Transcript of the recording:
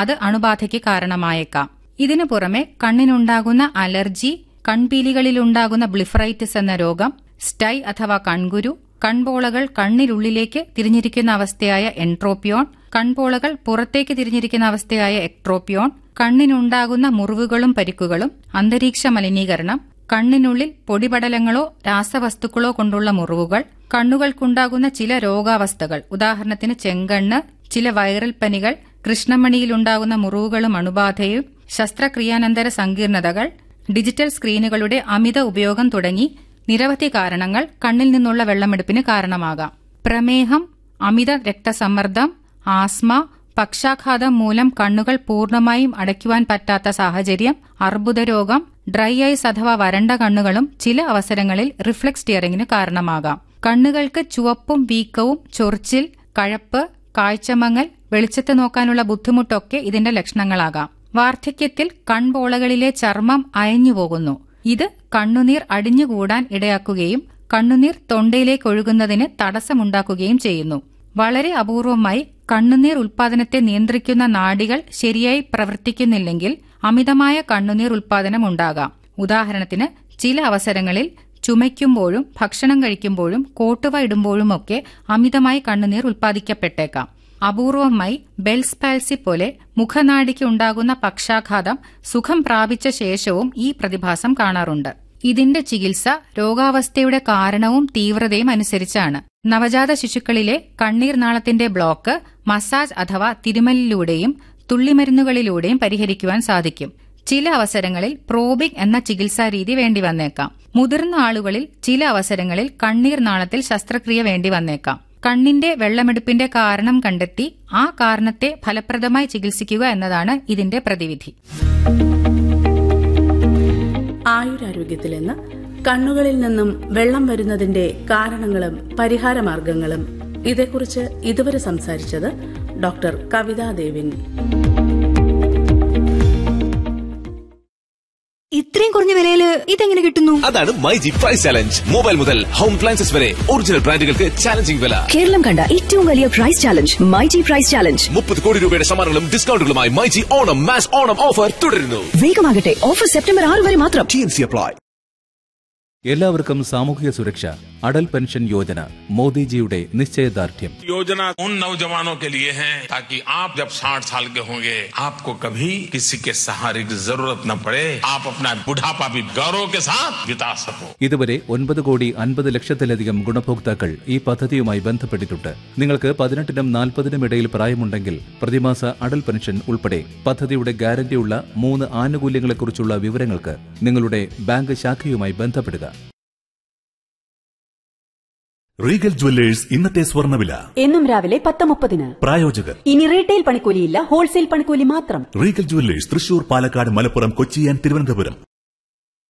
അത് അണുബാധയ്ക്ക് കാരണമായേക്കാം ഇതിനു പുറമെ കണ്ണിനുണ്ടാകുന്ന അലർജി കൺപീലികളിലുണ്ടാകുന്ന ബ്ലിഫറൈറ്റിസ് എന്ന രോഗം സ്റ്റൈ അഥവാ കൺകുരു കൺപോളകൾ കണ്ണിനുള്ളിലേക്ക് തിരിഞ്ഞിരിക്കുന്ന അവസ്ഥയായ എൻട്രോപ്പിയോൺ കൺപോളകൾ പുറത്തേക്ക് തിരിഞ്ഞിരിക്കുന്ന അവസ്ഥയായ എക്ട്രോപ്പിയോൺ കണ്ണിനുണ്ടാകുന്ന മുറിവുകളും പരിക്കുകളും അന്തരീക്ഷ മലിനീകരണം കണ്ണിനുള്ളിൽ പൊടിപടലങ്ങളോ രാസവസ്തുക്കളോ കൊണ്ടുള്ള മുറിവുകൾ കണ്ണുകൾക്കുണ്ടാകുന്ന ചില രോഗാവസ്ഥകൾ ഉദാഹരണത്തിന് ചെങ്കണ്ണ് ചില വൈറൽ പനികൾ കൃഷ്ണമണിയിലുണ്ടാകുന്ന മുറിവുകളും അണുബാധയും ശസ്ത്രക്രിയാനന്തര സങ്കീർണതകൾ ഡിജിറ്റൽ സ്ക്രീനുകളുടെ അമിത ഉപയോഗം തുടങ്ങി നിരവധി കാരണങ്ങൾ കണ്ണിൽ നിന്നുള്ള വെള്ളമെടുപ്പിന് കാരണമാകാം പ്രമേഹം അമിത രക്തസമ്മർദ്ദം ആസ്മ പക്ഷാഘാതം മൂലം കണ്ണുകൾ പൂർണ്ണമായും അടയ്ക്കുവാൻ പറ്റാത്ത സാഹചര്യം അർബുദരോഗം ഡ്രൈ ഐസ് അഥവാ വരണ്ട കണ്ണുകളും ചില അവസരങ്ങളിൽ റിഫ്ലക്സ് ടിയറിംഗിന് കാരണമാകാം കണ്ണുകൾക്ക് ചുവപ്പും വീക്കവും ചൊറിച്ചിൽ കഴപ്പ് കാഴ്ചമങ്ങൽ വെളിച്ചത്ത് നോക്കാനുള്ള ബുദ്ധിമുട്ടൊക്കെ ഇതിന്റെ ലക്ഷണങ്ങളാകാം വാർദ്ധക്യത്തിൽ കൺപോളകളിലെ ചർമ്മം അയഞ്ഞുപോകുന്നു ഇത് കണ്ണുനീർ അടിഞ്ഞുകൂടാൻ ഇടയാക്കുകയും കണ്ണുനീർ തൊണ്ടയിലേക്ക് ഒഴുകുന്നതിന് തടസ്സമുണ്ടാക്കുകയും ചെയ്യുന്നു വളരെ അപൂർവമായി കണ്ണുനീർ ഉൽപാദനത്തെ നിയന്ത്രിക്കുന്ന നാഡികൾ ശരിയായി പ്രവർത്തിക്കുന്നില്ലെങ്കിൽ അമിതമായ കണ്ണുനീർ ഉൽപാദനം ഉണ്ടാകാം ഉദാഹരണത്തിന് ചില അവസരങ്ങളിൽ ചുമയ്ക്കുമ്പോഴും ഭക്ഷണം കഴിക്കുമ്പോഴും കോട്ടുവ ഇടുമ്പോഴുമൊക്കെ അമിതമായി കണ്ണുനീർ ഉൽപ്പാദിക്കപ്പെട്ടേക്കാം അപൂർവമായി ബെൽസ് പാൽസി പോലെ മുഖനാടിക്ക് ഉണ്ടാകുന്ന പക്ഷാഘാതം സുഖം പ്രാപിച്ച ശേഷവും ഈ പ്രതിഭാസം കാണാറുണ്ട് ഇതിന്റെ ചികിത്സ രോഗാവസ്ഥയുടെ കാരണവും തീവ്രതയും അനുസരിച്ചാണ് നവജാത ശിശുക്കളിലെ കണ്ണീർ നാളത്തിന്റെ ബ്ലോക്ക് മസാജ് അഥവാ തിരുമലിലൂടെയും തുള്ളിമരുന്നുകളിലൂടെയും പരിഹരിക്കുവാൻ സാധിക്കും ചില അവസരങ്ങളിൽ പ്രോബിംഗ് എന്ന ചികിത്സാ രീതി വേണ്ടി വന്നേക്കാം മുതിർന്ന ആളുകളിൽ ചില അവസരങ്ങളിൽ കണ്ണീർ നാളത്തിൽ ശസ്ത്രക്രിയ വേണ്ടി വന്നേക്കാം കണ്ണിന്റെ വെള്ളമെടുപ്പിന്റെ കാരണം കണ്ടെത്തി ആ കാരണത്തെ ഫലപ്രദമായി ചികിത്സിക്കുക എന്നതാണ് ഇതിന്റെ പ്രതിവിധി ആയുരാരോഗ്യത്തിൽ നിന്ന് കണ്ണുകളിൽ നിന്നും വെള്ളം വരുന്നതിന്റെ കാരണങ്ങളും പരിഹാരമാർഗങ്ങളും ഇതേക്കുറിച്ച് ഇതുവരെ സംസാരിച്ചത് ഡോക്ടർ കവിതാ ദേവിൻ ഇത്രയും കുറഞ്ഞ വിലയില് ഇതെങ്ങനെ കിട്ടുന്നു അതാണ് My G price challenge mobile മുതൽ ഹോം അപ്ലയൻസസ് വരെ ഒറിജിനൽ ബ്രാൻഡുകൾക്ക് ചാലഞ്ചിങ് വില കേരളം കണ്ട ഏറ്റവും വലിയ price challenge My G price challenge മുപ്പത് കോടി രൂപയുടെ സമ്മാനങ്ങളും ഡിസ്കൗണ്ടുകളുമായി My G Onam mass Onam offer തുടരുന്നു വേഗമാകട്ടെ ഓഫർ സെപ്റ്റംബർ ആറ് വരെ മാത്രം ടി എൻ സി അപ്ലൈ എല്ലാവർക്കും സാമൂഹിക സുരക്ഷ അടൽ പെൻഷൻ യോജന മോദിജിയുടെ നിശ്ചയദാർഢ്യം योजना उन नौजवानों के लिए है ताकि आप जब 60 साल के होंगे आपको कभी किसी के सहारे की जरूरत न पड़े आप अपना बुढ़ापा भी गौरव के साथ बिता सको ഇതുവരെ ഒൻപത് കോടി അൻപത് ലക്ഷത്തിലധികം ഗുണഭോക്താക്കൾ ഈ പദ്ധതിയുമായി ബന്ധപ്പെട്ടിട്ടുണ്ട് നിങ്ങൾക്ക് പതിനെട്ടിനും നാൽപ്പതിനും ഇടയിൽ പ്രായമുണ്ടെങ്കിൽ പ്രതിമാസ അടൽ പെൻഷൻ ഉൾപ്പെടെ പദ്ധതിയുടെ ഗ്യാരണ്ടിയുള്ള മൂന്ന് ആനുകൂല്യങ്ങളെക്കുറിച്ചുള്ള വിവരങ്ങൾക്ക് നിങ്ങളുടെ ബാങ്ക് ശാഖയുമായി ബന്ധപ്പെടുക റീഗൽ ജുവല്ലേഴ്സ് ഇന്നത്തെ സ്വർണ്ണവില എന്നും രാവിലെ പത്ത് മുപ്പതിന് പ്രായോജകർ ഇനി റീറ്റെയിൽ പണിക്കൂലിയില്ല ഹോൾസെയിൽ പണിക്കൂലി മാത്രം Regal jewellers Thrissur Palakkad Malappuram Kochi and Thiruvananthapuram